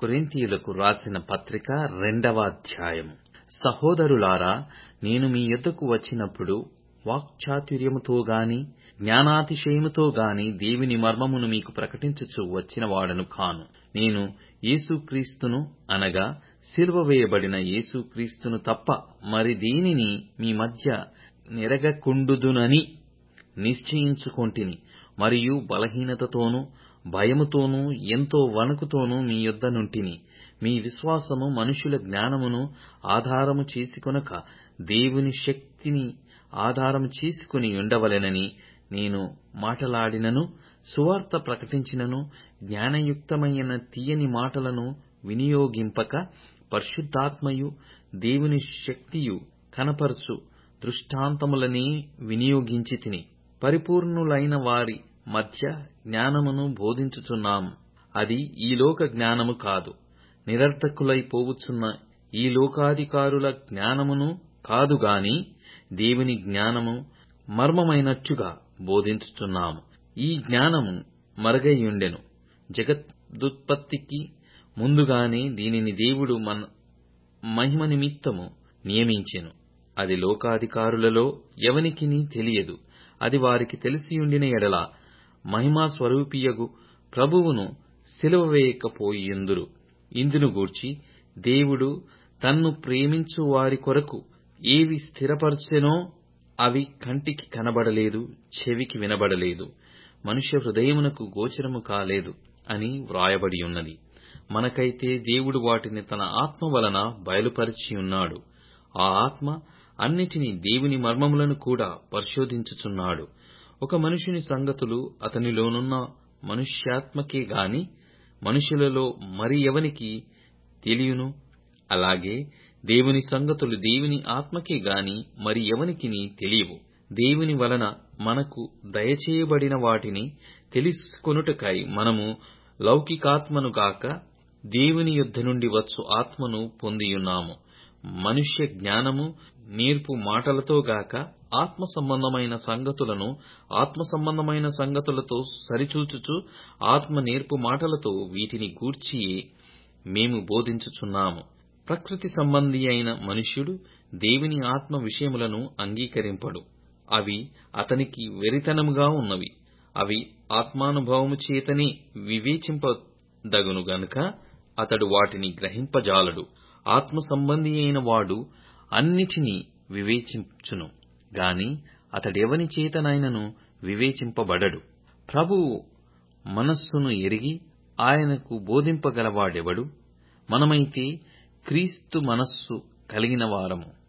కొరింథీయులకు రాసిన పత్రిక రెండవ అధ్యాయము సహోదరులారా నేను మీ యొద్దకు వచ్చినప్పుడు వాక్చాతుర్యముతో గాని జ్ఞానాతిశయముతో గాని దేవుని మర్మమును మీకు ప్రకటించుచు వచ్చిన వాడను కాను నేను యేసుక్రీస్తును అనగా సిలువ వేయబడిన యేసుక్రీస్తును తప్ప మరి దేనిని మీ మధ్య నెరగకుండుదునని నిశ్చయించుకొంటిని మరియు బలహీనతతోనూ భయముతోనూ ఎంతో వణుకుతోనూ మీ యొద్ద నుంటిని మీ విశ్వాసము మనుషుల జ్ఞానమును ఆధారము చేసుకొనక దేవుని శక్తిని ఆధారము చేసుకుని ఉండవలెనని నేను మాటలాడినను సువార్త ప్రకటించినను జ్ఞానయుక్తమైన తీయని మాటలను వినియోగింపక పరిశుద్ధాత్మయు దేవుని శక్తియు కనపరచు దృష్టాంతములనే వినియోగించి తిని పరిపూర్ణులైన వారి మధ్య జ్ఞానమును బోధించుచున్నాము అది ఈ లోక జ్ఞానము కాదు నిరర్థకులై పోవుచున్న ఈ లోకాధికారుల జ్ఞానమును కాదుగాని దేవుని జ్ఞానము మర్మమైనట్టుగా బోధించుచున్నాము ఈ జ్ఞానము మరుగైయుండెను జగదుత్పత్తికి ముందుగానే దీనిని దేవుడు మన మహిమ నిమిత్తము నియమించెను అది లోకాధికారులలో ఎవనికిని తెలియదు అది వారికి తెలిసియుండిన ఎడల మహిమా స్వరూపియగు ప్రభువును సిలువ వేయకపోయిందురు ఇందును గూర్చి దేవుడు తన్ను ప్రేమించు వారి కొరకు ఏవి స్థిరపరచెనో అవి కంటికి కనబడలేదు చెవికి వినబడలేదు మనుష్య హృదయమునకు గోచరము కాలేదు అని వ్రాయబడి ఉన్నది మనకైతే దేవుడు వాటిని తన ఆత్మ వలన బయలుపరిచియున్నాడు ఆ ఆత్మ అన్నిటినీ దేవుని మర్మములను కూడా పరిశోధించుచున్నాడు ఒక మనుషుని సంగతులు అతనిలోనున్న మనుష్యాత్మకే గాని మనుషులలో మరి ఎవనికి తెలియును అలాగే దేవుని సంగతులు దేవుని ఆత్మకే గాని మరి ఎవనికిని తెలియవు దేవుని వలన మనకు దయచేయబడిన వాటిని తెలుసుకొనుటకై మనము లౌకికాత్మను గాక దేవుని యొద్ద నుండి వచ్చు ఆత్మను పొందియున్నాము మనుష్య జ్ఞానము నేర్పు మాటలతో గాక ఆత్మ సంబంధమైన సంగతులను ఆత్మ సంబంధమైన సంగతులతో సరిచూచుచు ఆత్మ నేర్పు మాటలతో వీటిని గూర్చియే మేము బోధించుచున్నాము ప్రకృతి సంబంధి అయిన మనుష్యుడు దేవుని ఆత్మ విషయములను అంగీకరింపడు అవి అతనికి వెరితనముగా ఉన్నవి అవి ఆత్మానుభవము చేతనే వివేచింపదగును గనుక అతడు వాటిని గ్రహింపజాలడు ఆత్మ సంబంధి అయిన వాడు అన్నిటినీ వివేచించును గాని అతడెవని చేతనైనను వివేచింపబడడు ప్రభువు మనస్సును ఎరిగి ఆయనకు బోధింపగలవాడెవడు మనమైతే క్రీస్తు మనస్సు కలిగిన వారము